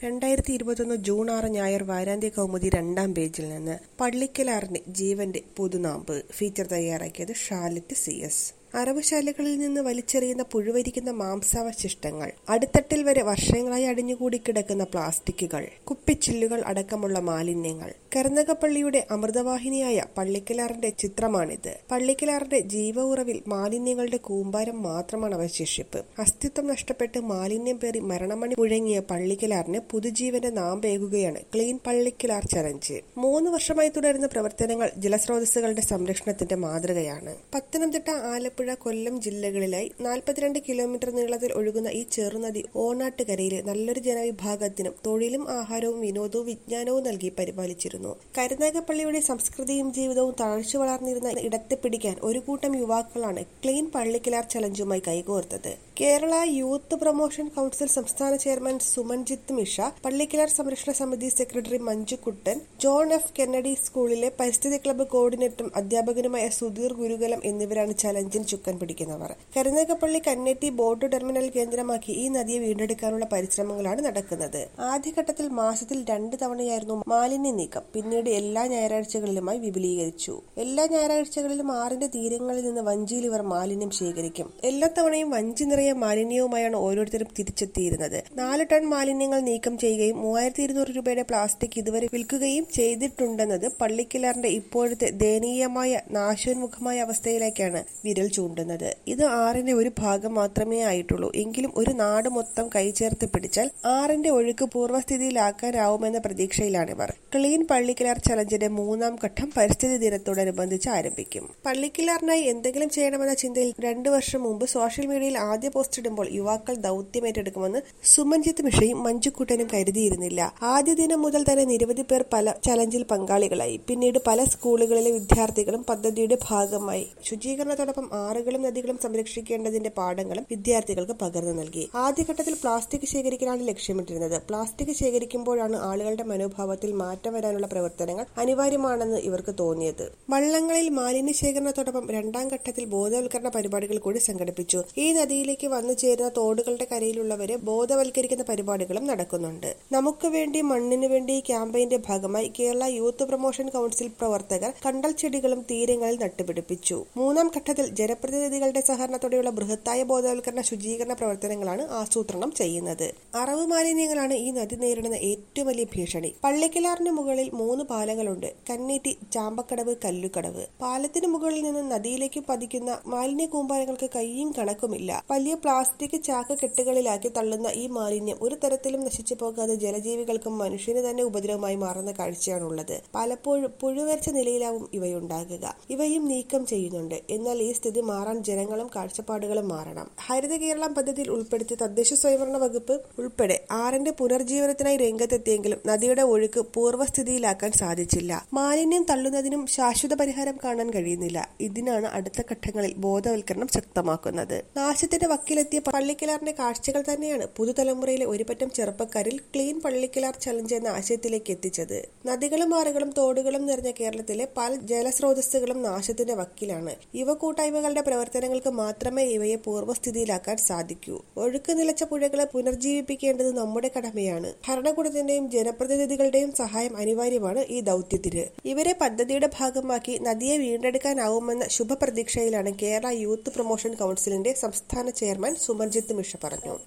രണ്ടായിരത്തി ഇരുപത്തൊന്ന് ജൂൺ ആറ് ഞായർ വാരാന്ത്യ കൗമുദി രണ്ടാം പേജിൽ നിന്ന് പള്ളിക്കലാറിന് ജീവന്റെ പുതുനാമ്പ് ഫീച്ചർ തയ്യാറാക്കിയത് ഷാലറ്റ് സി എസ് അറവുശാലകളിൽ നിന്ന് വലിച്ചെറിയുന്ന പുഴുവരിക്കുന്ന മാംസാവശിഷ്ടങ്ങൾ അടിത്തട്ടിൽ വരെ വർഷങ്ങളായി അടിഞ്ഞുകൂടി കിടക്കുന്ന പ്ലാസ്റ്റിക്കുകൾ കുപ്പിച്ചില്ലുകൾ അടക്കമുള്ള മാലിന്യങ്ങൾ കരുനകപ്പള്ളിയുടെ അമൃതവാഹിനിയായ പള്ളിക്കലാറിന്റെ ചിത്രമാണിത് പള്ളിക്കലാറിന്റെ ജീവ ഉറവിൽ മാലിന്യങ്ങളുടെ കൂമ്പാരം മാത്രമാണ് അവശേഷിപ്പ് അസ്തിത്വം നഷ്ടപ്പെട്ട് മാലിന്യം പേറി മരണമണി മുഴങ്ങിയ പള്ളിക്കലാറിന് പുതുജീവന്റെ നാമ്പേകുകയാണ് ക്ലീൻ പള്ളിക്കലാർ ചലഞ്ച് മൂന്ന് വർഷമായി തുടരുന്ന പ്രവർത്തനങ്ങൾ ജലസ്രോതസ്സുകളുടെ സംരക്ഷണത്തിന്റെ മാതൃകയാണ് പത്തനംതിട്ട ആലപ്പുഴ കൊല്ലം ജില്ലകളിലായി നാൽപ്പത്തിരണ്ട് കിലോമീറ്റർ നീളത്തിൽ ഒഴുകുന്ന ഈ ചെറുനദി ഓണാട്ടുകരയിലെ നല്ലൊരു ജനവിഭാഗത്തിനും തൊഴിലും ആഹാരവും വിനോദവും വിജ്ഞാനവും നൽകി പരിപാലിച്ചിരുന്നു കരുനാഗപ്പള്ളിയുടെ സംസ്കൃതിയും ജീവിതവും തഴച്ചു വളർന്നിരുന്ന ഇടത്തെ പിടിക്കാൻ ഒരു കൂട്ടം യുവാക്കളാണ് ക്ലീൻ പള്ളിക്കലാർ ചലഞ്ചുമായി കൈകോർത്തത് കേരള യൂത്ത് പ്രൊമോഷൻ കൌൺസിൽ സംസ്ഥാന ചെയർമാൻ സുമൻജിത്ത് മിഷ പള്ളിക്കലാർ സംരക്ഷണ സമിതി secretary Manjukkuttan John F Kennedy സ്കൂളിലെ പരിസ്ഥിതി ക്ലബ്ബ് കോർഡിനേറ്ററും അധ്യാപകനുമായ സുധീർ ഗുരുകലം എന്നിവരാണ് ചലഞ്ചിന് ചുക്കാൻ പിടിക്കുന്നവർ കരുനാഗപ്പള്ളി കന്നേറ്റി ബോട്ട് ടെർമിനൽ കേന്ദ്രമാക്കി ഈ നദിയെ വീണ്ടെടുക്കാനുള്ള പരിശ്രമങ്ങളാണ് നടക്കുന്നത് ആദ്യഘട്ടത്തിൽ മാസത്തിൽ രണ്ട് തവണയായിരുന്നു മാലിന്യ നീക്കം പിന്നീട് എല്ലാ ഞായറാഴ്ചകളിലുമായി വിപുലീകരിച്ചു എല്ലാ ഞായറാഴ്ചകളിലും ആറിന്റെ തീരങ്ങളിൽ നിന്ന് വഞ്ചിയിൽ ഇവർ മാലിന്യം ശേഖരിക്കും എല്ലാ തവണയും വഞ്ചി നിറയെ മാലിന്യവുമായാണ് ഓരോരുത്തരും തിരിച്ചെത്തിയിരുന്നത് നാല് ടൺ മാലിന്യങ്ങൾ നീക്കം ചെയ്യുകയും മൂവായിരത്തി ഇരുന്നൂറ് രൂപയുടെ പ്ലാസ്റ്റിക് ഇതുവരെ വിൽക്കുകയും ചെയ്തിട്ടുണ്ടെന്നത് പള്ളിക്കിലാറിന്റെ ഇപ്പോഴത്തെ ദയനീയമായ നാശോന്മുഖമായ അവസ്ഥയിലേക്കാണ് വിരൽ ചൂണ്ടുന്നത് ഇത് ആറിന്റെ ഒരു ഭാഗം മാത്രമേ ആയിട്ടുള്ളൂ എങ്കിലും ഒരു നാട് മൊത്തം കൈചേർത്ത് പിടിച്ചാൽ ആറിന്റെ ഒഴുക്ക് പൂർവ്വസ്ഥിതിയിലാക്കാനാവുമെന്ന പ്രതീക്ഷയിലാണിവർ ക്ലീൻ പള്ളിക്കിലാർ ചലഞ്ചിന്റെ മൂന്നാം ഘട്ടം പരിസ്ഥിതി ദിനത്തോടനുബന്ധിച്ച് ആരംഭിക്കും പള്ളിക്കിലാറിനായി എന്തെങ്കിലും ചെയ്യണമെന്ന ചിന്തയിൽ രണ്ടു വർഷം മുമ്പ് സോഷ്യൽ മീഡിയയിൽ ആദ്യ പോസ്റ്റ് ഇടുമ്പോൾ യുവാക്കൾ ദൌത്യം ഏറ്റെടുക്കുമെന്ന് സുമൻജിത്ത് മിഷയും മഞ്ജുക്കുട്ടനും കരുതിയിരുന്നില്ല ആദ്യ ദിനം മുതൽ തന്നെ നിരവധി പേർ പല ചലഞ്ചിൽ പങ്കാളികളായി പിന്നീട് പല സ്കൂളുകളിലെ വിദ്യാർത്ഥികളും പദ്ധതിയുടെ ഭാഗമായി ശുചീകരണത്തോടൊപ്പം ആറുകളും നദികളും സംരക്ഷിക്കേണ്ടതിന്റെ പാഠങ്ങളും വിദ്യാർത്ഥികൾക്ക് പകർന്നു നൽകി ആദ്യഘട്ടത്തിൽ പ്ലാസ്റ്റിക് ശേഖരിക്കാനാണ് ലക്ഷ്യമിട്ടിരുന്നത് പ്ലാസ്റ്റിക് ശേഖരിക്കുമ്പോഴാണ് ആളുകളുടെ മനോഭാവത്തിൽ മാറ്റം വരാനുള്ള പ്രവർത്തനങ്ങൾ അനിവാര്യമാണെന്ന് ഇവർക്ക് തോന്നിയത് വള്ളങ്ങളിൽ മാലിന്യ ശേഖരണത്തോടൊപ്പം രണ്ടാം ഘട്ടത്തിൽ ബോധവൽക്കരണ പരിപാടികൾ കൂടി സംഘടിപ്പിച്ചു ഈ നദിയിലേക്ക് വന്നു ചേരുന്ന തോടുകളുടെ കരയിലുള്ളവരെ ബോധവൽക്കരിക്കുന്ന പരിപാടികളും നടക്കുന്നുണ്ട് നമുക്ക് വേണ്ടി മണ്ണിനു വേണ്ടി ക്യാമ്പയിന്റെ ഭാഗമായി കേരള യൂത്ത് പ്രൊമോഷൻ കൌൺസിൽ പ്രവർത്തകർ കണ്ടൽ ചെടികളും തീരങ്ങളിൽ നട്ടുപിടിപ്പിച്ചു മൂന്നാം ഘട്ടത്തിൽ ജനപ്രതിനിധികളുടെ സഹകരണത്തോടെയുള്ള ബൃഹത്തായ ബോധവൽക്കരണ ശുചീകരണ പ്രവർത്തനങ്ങളാണ് ആസൂത്രണം ചെയ്യുന്നത് അറവ് മാലിന്യങ്ങളാണ് ഈ നദി നേരിടുന്ന ഏറ്റവും വലിയ ഭീഷണി പള്ളിക്കലാറിന് മുകളിൽ മൂന്ന് പാലങ്ങളുണ്ട് കന്നേറ്റി ചാമ്പക്കടവ് കല്ലുകടവ് പാലത്തിന് മുകളിൽ നിന്ന് നദിയിലേക്ക് പതിക്കുന്ന മാലിന്യ കൂമ്പാരങ്ങൾക്ക് കൈയും കണക്കുമില്ല വലിയ പ്ലാസ്റ്റിക് ചാക്ക് കെട്ടുകളിലാക്കി തള്ളുന്ന ഈ മാലിന്യം ഒരു തരത്തിലും നശിച്ചു പോകാതെ ജലജീവികൾക്കും മനുഷ്യന് തന്നെ ഉപദ്രവമായി മാറുന്ന കാഴ്ചയാണുള്ളത് പലപ്പോഴും പുഴുവരച്ച നിലയിലാവും ഇവയുണ്ടാകുക ഇവയും നീക്കം ചെയ്യുന്നുണ്ട് എന്നാൽ ഈ സ്ഥിതി മാറാൻ ജനങ്ങളും കാഴ്ചപ്പാടുകളും മാറണം ഹരിത കേരളം പദ്ധതിയിൽ ഉൾപ്പെടുത്തി തദ്ദേശ സ്വയംഭരണ വകുപ്പ് ഉൾപ്പെടെ ആറിന്റെ പുനർജീവനത്തിനായി രംഗത്തെത്തിയെങ്കിലും നദിയുടെ ഒഴുക്ക് പൂർവ്വസ്ഥിതിയിലാക്കാൻ സാധിച്ചില്ല മാലിന്യം തള്ളുന്നതിനും ശാശ്വത പരിഹാരം കാണാൻ കഴിയുന്നില്ല ഇതിനാണ് അടുത്ത ഘട്ടങ്ങളിൽ ബോധവൽക്കരണം ശക്തമാക്കുന്നത് നാശത്തിന്റെ വക്കിലെത്തിയ പള്ളിക്കലാറിന്റെ കാഴ്ചകൾ തന്നെയാണ് പുതുതലമുറയിലെ ഒരുപറ്റം ചെറുപ്പക്കാരിൽ ക്ലീൻ പള്ളിക്കലാർ ചലഞ്ച് എന്ന ആശയത്തിലേക്ക് എത്തിച്ചത് നദികളും ആറുകളും തോടുകളും നിറഞ്ഞ കേരളത്തിലെ പല ജലസ്രോതസ്സുകളും നാശത്തിന്റെ വക്കിലാണ് യുവ കൂട്ടായ്മകളുടെ പ്രവർത്തനങ്ങൾക്ക് മാത്രമേ ഇവയെ പൂർവ്വസ്ഥിതിയിലാക്കാൻ സാധിക്കൂ ഒഴുക്ക് നിലച്ച പുഴകളെ പുനർജീവിപ്പിക്കേണ്ടത് നമ്മുടെ കടമയാണ് ഭരണകൂടത്തിന്റെയും ജനപ്രതിനിധികളുടെയും സഹായം അനിവാര്യമാണ് ഈ ദൌത്യത്തിന് ഇവരെ പദ്ധതിയുടെ ഭാഗമാക്കി നദിയെ വീണ്ടെടുക്കാനാവുമെന്ന ശുഭപ്രതീക്ഷയിലാണ് കേരള യൂത്ത് പ്രൊമോഷൻ കൌൺസിലിന്റെ സംസ്ഥാന ചെയർമാൻ സുമർജിത്ത് മിഷ പറഞ്ഞു